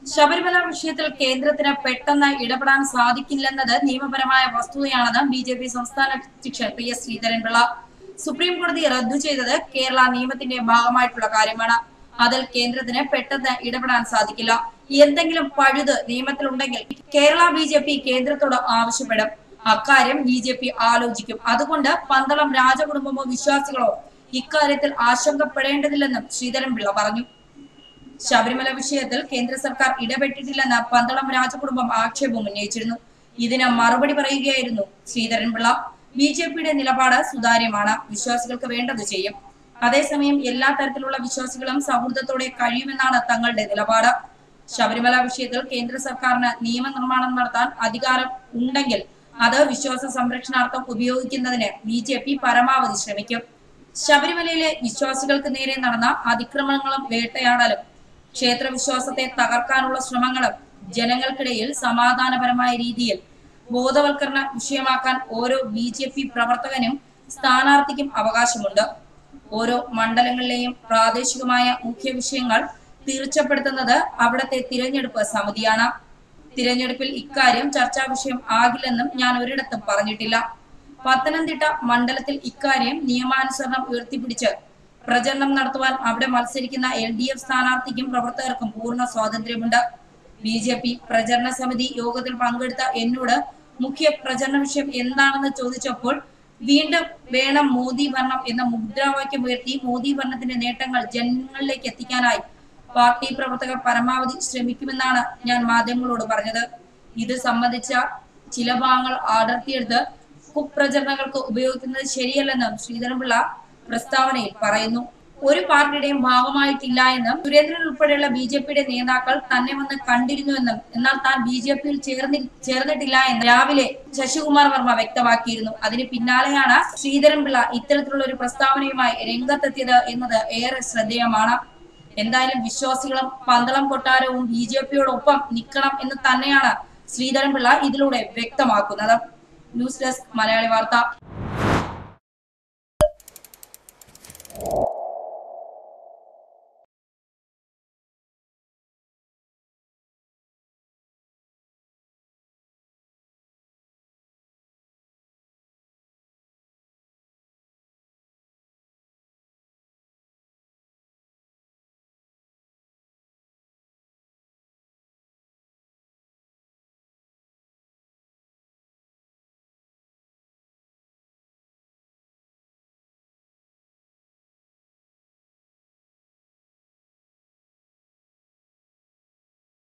ശബരിമല വിഷയത്തിൽ കേന്ദ്രത്തിന് പെട്ടെന്ന് ഇടപെടാൻ സാധിക്കില്ലെന്നത് നിയമപരമായ വസ്തുതയാണെന്ന് ബി ജെ പി സംസ്ഥാന അധ്യക്ഷൻ പി എസ് ശ്രീധരൻപിള്ള സുപ്രീം കോടതി റദ്ദു ചെയ്തത് കേരള നിയമത്തിന്റെ ഭാഗമായിട്ടുള്ള കാര്യമാണ് അതിൽ കേന്ദ്രത്തിന് പെട്ടെന്ന് ഇടപെടാൻ സാധിക്കില്ല എന്തെങ്കിലും പഴുത് നിയമത്തിലുണ്ടെങ്കിൽ കേരള ബി ജെ പി കേന്ദ്രത്തോട് ആവശ്യപ്പെടും അക്കാര്യം ബി ജെ പി ആലോചിക്കും അതുകൊണ്ട് പന്തളം രാജകുടുംബമോ വിശ്വാസികളോ ഇക്കാര്യത്തിൽ ആശങ്കപ്പെടേണ്ടതില്ലെന്നും ശ്രീധരൻപിള്ള പറഞ്ഞു ശബരിമല വിഷയത്തിൽ കേന്ദ്ര സർക്കാർ ഇടപെട്ടിട്ടില്ലെന്ന് പന്തളം രാജകുടുംബം ആക്ഷേപം ഉന്നയിച്ചിരുന്നു ഇതിന് മറുപടി പറയുകയായിരുന്നു ശ്രീധരൻപിള്ള ബി ജെ പിയുടെ നിലപാട് സുതാര്യമാണ് വിശ്വാസികൾക്ക് വേണ്ടത് ചെയ്യും അതേസമയം എല്ലാ തരത്തിലുള്ള വിശ്വാസികളും സൗഹൃദത്തോടെ കഴിയുമെന്നാണ് തങ്ങളുടെ നിലപാട് ശബരിമല വിഷയത്തിൽ കേന്ദ്ര സർക്കാരിന് നിയമനിർമ്മാണം നടത്താൻ അധികാരം ഉണ്ടെങ്കിൽ അത് വിശ്വാസ സംരക്ഷണാർത്ഥം ഉപയോഗിക്കുന്നതിന് ബി ജെ പി പരമാവധി ശ്രമിക്കും ശബരിമലയിലെ വിശ്വാസികൾക്ക് നേരെ നടന്ന അതിക്രമങ്ങളും വേട്ടയാടലും ക്ഷേത്ര വിശ്വാസത്തെ തകർക്കാനുള്ള ശ്രമങ്ങളും ജനങ്ങൾക്കിടയിൽ സമാധാനപരമായ രീതിയിൽ ബോധവൽക്കരണ വിഷയമാക്കാൻ ഓരോ ബി ജെ പി പ്രവർത്തകനും സ്ഥാനാർത്ഥിക്കും അവകാശമുണ്ട് ഓരോ മണ്ഡലങ്ങളിലെയും പ്രാദേശികമായ മുഖ്യ വിഷയങ്ങൾ തീർച്ചപ്പെടുത്തുന്നത് അവിടത്തെ തിരഞ്ഞെടുപ്പ് സമിതിയാണ് തിരഞ്ഞെടുപ്പിൽ ഇക്കാര്യം ചർച്ചാ വിഷയം ആകില്ലെന്നും ഞാൻ ഒരിടത്തും പറഞ്ഞിട്ടില്ല പത്തനംതിട്ട മണ്ഡലത്തിൽ ഇക്കാര്യം നിയമാനുസരണം ഉയർത്തിപ്പിടിച്ച് പ്രചരണം നടത്തുവാൻ അവിടെ മത്സരിക്കുന്ന എൽ ഡി എഫ് സ്ഥാനാർത്ഥിക്കും പ്രവർത്തകർക്കും പൂർണ്ണ സ്വാതന്ത്ര്യമുണ്ട് ബി ജെ പി പ്രചരണ സമിതി യോഗത്തിൽ പങ്കെടുത്ത എന്നോട് മുഖ്യ പ്രചരണ വിഷയം എന്താണെന്ന് ചോദിച്ചപ്പോൾ വീണ്ടും വേണം മോദി ഭരണം എന്ന മുദ്രാവാക്യം ഉയർത്തി മോദി ഭരണത്തിന്റെ നേട്ടങ്ങൾ ജനങ്ങളിലേക്ക് എത്തിക്കാനായി പാർട്ടി പ്രവർത്തകർ പരമാവധി ശ്രമിക്കുമെന്നാണ് ഞാൻ മാധ്യമങ്ങളോട് പറഞ്ഞത് ഇത് സംബന്ധിച്ച ചില ഭാഗങ്ങൾ അടർത്തിയെടുത്ത് കുപ്രചരണങ്ങൾക്ക് ഉപയോഗിക്കുന്നത് ശരിയല്ലെന്നും ശ്രീധരൻപിള്ള പ്രസ്താവനയിൽ പറയുന്നു ഒരു പാർട്ടിയുടെയും ഭാഗമായിട്ടില്ല എന്നും സുരേന്ദ്രൻ ഉൾപ്പെടെയുള്ള ബി ജെ പിയുടെ നേതാക്കൾ തന്നെ വന്ന് കണ്ടിരുന്നുവെന്നും എന്നാൽ താൻ ബി ജെ പിയിൽ ചേർന്നി ചേർന്നിട്ടില്ല എന്ന് രാവിലെ ശശികുമാർ വർമ്മ വ്യക്തമാക്കിയിരുന്നു അതിന് പിന്നാലെയാണ് ശ്രീധരൻപിള്ള ഇത്തരത്തിലുള്ള ഒരു പ്രസ്താവനയുമായി രംഗത്തെത്തിയത് എന്നത് ഏറെ ശ്രദ്ധേയമാണ് എന്തായാലും വിശ്വാസികളും പന്തളം കൊട്ടാരവും ബി ജെ പിയോടൊപ്പം നിൽക്കണം എന്ന് തന്നെയാണ് ശ്രീധരൻപിള്ള ഇതിലൂടെ വ്യക്തമാക്കുന്നത് ന്യൂസ് ഡെസ്ക് മലയാളി വാർത്ത